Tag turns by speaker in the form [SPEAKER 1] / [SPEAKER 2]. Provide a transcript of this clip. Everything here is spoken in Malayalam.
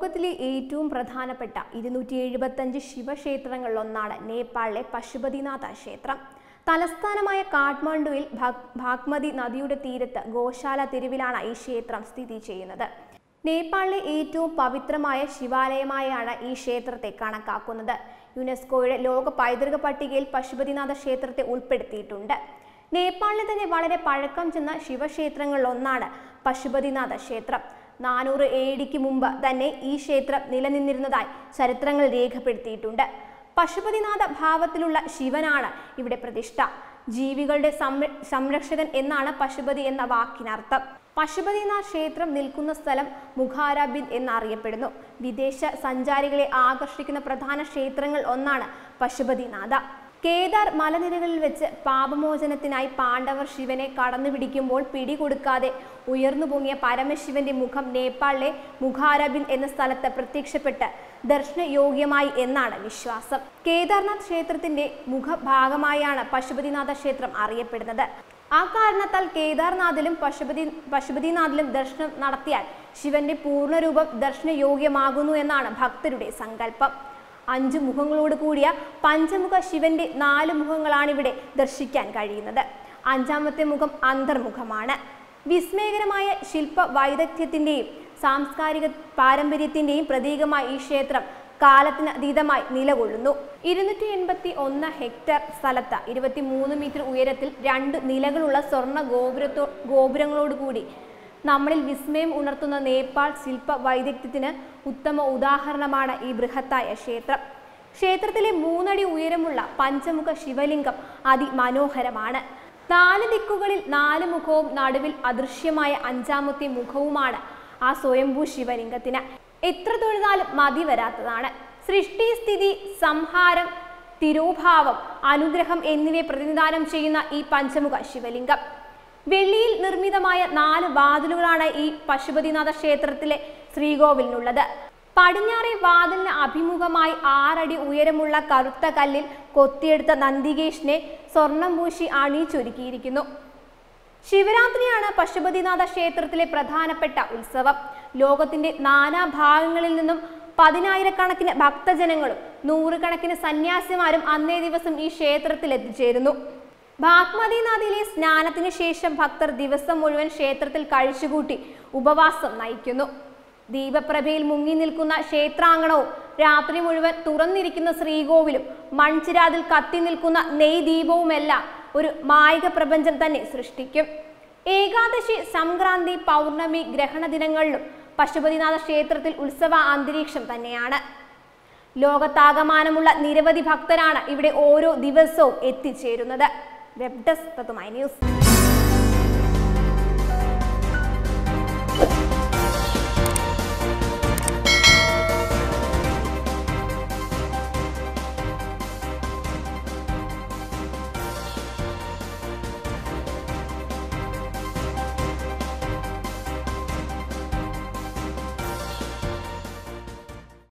[SPEAKER 1] ലോകത്തിലെ ഏറ്റവും പ്രധാനപ്പെട്ട ഇരുന്നൂറ്റി എഴുപത്തഞ്ച് ശിവക്ഷേത്രങ്ങളിലൊന്നാണ് നേപ്പാളിലെ പശുപതിനാഥ ക്ഷേത്രം തലസ്ഥാനമായ കാഠ്മണ്ഡുവിൽ ഭാഗ് ഭാഗ്മതി നദിയുടെ തീരത്ത് ഗോശാല തെരുവിലാണ് ഈ ക്ഷേത്രം സ്ഥിതി ചെയ്യുന്നത് നേപ്പാളിലെ ഏറ്റവും പവിത്രമായ ശിവാലയമായാണ് ഈ ക്ഷേത്രത്തെ കണക്കാക്കുന്നത് യുനെസ്കോയുടെ ലോക പൈതൃക പട്ടികയിൽ പശുപതിനാഥ ക്ഷേത്രത്തെ ഉൾപ്പെടുത്തിയിട്ടുണ്ട് നേപ്പാളിലെ തന്നെ വളരെ പഴക്കം ചെന്ന ശിവക്ഷേത്രങ്ങളിലൊന്നാണ് പശുപതിനാഥ ക്ഷേത്രം നാനൂറ് എ ഡിക്ക് മുമ്പ് തന്നെ ഈ ക്ഷേത്രം നിലനിന്നിരുന്നതായി ചരിത്രങ്ങൾ രേഖപ്പെടുത്തിയിട്ടുണ്ട് പശുപതിനാഥ ഭാവത്തിലുള്ള ശിവനാണ് ഇവിടെ പ്രതിഷ്ഠ ജീവികളുടെ സംര- സംരക്ഷകൻ എന്നാണ് പശുപതി എന്ന വാക്കിനർത്ഥം പശുപതിനാഥ് ക്ഷേത്രം നിൽക്കുന്ന സ്ഥലം മുഖാരബിന്ദ് എന്നറിയപ്പെടുന്നു വിദേശ സഞ്ചാരികളെ ആകർഷിക്കുന്ന പ്രധാന ക്ഷേത്രങ്ങൾ ഒന്നാണ് പശുപതിനാഥ കേദാർ മലനിരകളിൽ വെച്ച് പാപമോചനത്തിനായി പാണ്ഡവർ ശിവനെ കടന്നു പിടിക്കുമ്പോൾ പിടികൊടുക്കാതെ ഉയർന്നു പൊങ്ങിയ പരമശിവന്റെ മുഖം നേപ്പാളിലെ മുഖാരബിന്ദ് എന്ന സ്ഥലത്ത് പ്രത്യക്ഷപ്പെട്ട് ദർശനയോഗ്യമായി എന്നാണ് വിശ്വാസം കേദാർനാഥ് ക്ഷേത്രത്തിന്റെ മുഖഭാഗമായാണ് പശുപതിനാഥ ക്ഷേത്രം അറിയപ്പെടുന്നത് ആ കാരണത്താൽ കേദാർനാഥിലും പശുപതി പശുപതിനാഥിലും ദർശനം നടത്തിയാൽ ശിവന്റെ പൂർണ്ണരൂപം ദർശനയോഗ്യമാകുന്നു എന്നാണ് ഭക്തരുടെ സങ്കല്പം അഞ്ചു മുഖങ്ങളോട് കൂടിയ പഞ്ചമുഖ ശിവന്റെ നാല് മുഖങ്ങളാണിവിടെ ദർശിക്കാൻ കഴിയുന്നത് അഞ്ചാമത്തെ മുഖം അന്തർമുഖമാണ് വിസ്മയകരമായ ശില്പ വൈദഗ്ധ്യത്തിന്റെയും സാംസ്കാരിക പാരമ്പര്യത്തിന്റെയും പ്രതീകമായി ഈ ക്ഷേത്രം കാലത്തിന് അതീതമായി നിലകൊള്ളുന്നു ഇരുന്നൂറ്റി എൺപത്തി ഒന്ന് ഹെക്ടർ സ്ഥലത്ത് ഇരുപത്തി മൂന്ന് മീറ്റർ ഉയരത്തിൽ രണ്ട് നിലകളുള്ള സ്വർണ്ണ ഗോപുരത്തോ ഗോപുരങ്ങളോടുകൂടി നമ്മളിൽ വിസ്മയം ഉണർത്തുന്ന നേപ്പാൾ ശില്പ വൈദഗ്ധ്യത്തിന് ഉത്തമ ഉദാഹരണമാണ് ഈ ബൃഹത്തായ ക്ഷേത്രം ക്ഷേത്രത്തിലെ മൂന്നടി ഉയരമുള്ള പഞ്ചമുഖ ശിവലിംഗം അതിമനോഹരമാണ് നാല് ദിക്കുകളിൽ നാല് മുഖവും നടുവിൽ അദൃശ്യമായ അഞ്ചാമത്തെ മുഖവുമാണ് ആ സ്വയംഭൂ ശിവലിംഗത്തിന് എത്ര തൊഴുതാലും മതി വരാത്തതാണ് സൃഷ്ടി സ്ഥിതി സംഹാരം തിരോഭാവം അനുഗ്രഹം എന്നിവയെ പ്രതിനിധാനം ചെയ്യുന്ന ഈ പഞ്ചമുഖ ശിവലിംഗം വെള്ളിയിൽ നിർമ്മിതമായ നാല് വാതിലുകളാണ് ഈ പശുപതിനാഥ ക്ഷേത്രത്തിലെ ശ്രീകോവിലിനുള്ളത് പടിഞ്ഞാറെ വാതിലിന് അഭിമുഖമായി ആറടി ഉയരമുള്ള കറുത്ത കല്ലിൽ കൊത്തിയെടുത്ത നന്ദികേഷിനെ സ്വർണം പൂശി അണിയിച്ചൊരുക്കിയിരിക്കുന്നു ശിവരാത്രിയാണ് പശുപതിനാഥ ക്ഷേത്രത്തിലെ പ്രധാനപ്പെട്ട ഉത്സവം ലോകത്തിന്റെ നാനാഭാഗങ്ങളിൽ നിന്നും പതിനായിരക്കണക്കിന് ഭക്തജനങ്ങളും നൂറുകണക്കിന് സന്യാസിമാരും അന്നേ ദിവസം ഈ ക്ഷേത്രത്തിൽ എത്തിച്ചേരുന്നു ഭാഗ്മതി നദിയിലെ സ്നാനത്തിന് ശേഷം ഭക്തർ ദിവസം മുഴുവൻ ക്ഷേത്രത്തിൽ കഴിച്ചുകൂട്ടി ഉപവാസം നയിക്കുന്നു ദീപപ്രഭയിൽ മുങ്ങി നിൽക്കുന്ന ക്ഷേത്രാങ്കണവും രാത്രി മുഴുവൻ തുറന്നിരിക്കുന്ന ശ്രീകോവിലും മൺചിരാതിൽ കത്തി നിൽക്കുന്ന നെയ് ദീപവുമെല്ലാം ഒരു മായിക പ്രപഞ്ചം തന്നെ സൃഷ്ടിക്കും ഏകാദശി സംക്രാന്തി പൗർണമി ഗ്രഹണ ദിനങ്ങളിലും പശുപതിനാഥ ക്ഷേത്രത്തിൽ ഉത്സവ അന്തരീക്ഷം തന്നെയാണ് ലോകത്താകമാനമുള്ള നിരവധി ഭക്തരാണ് ഇവിടെ ഓരോ ദിവസവും എത്തിച്ചേരുന്നത് വെബ് ഡെസ്ക് തത്തുമായി ന്യൂസ്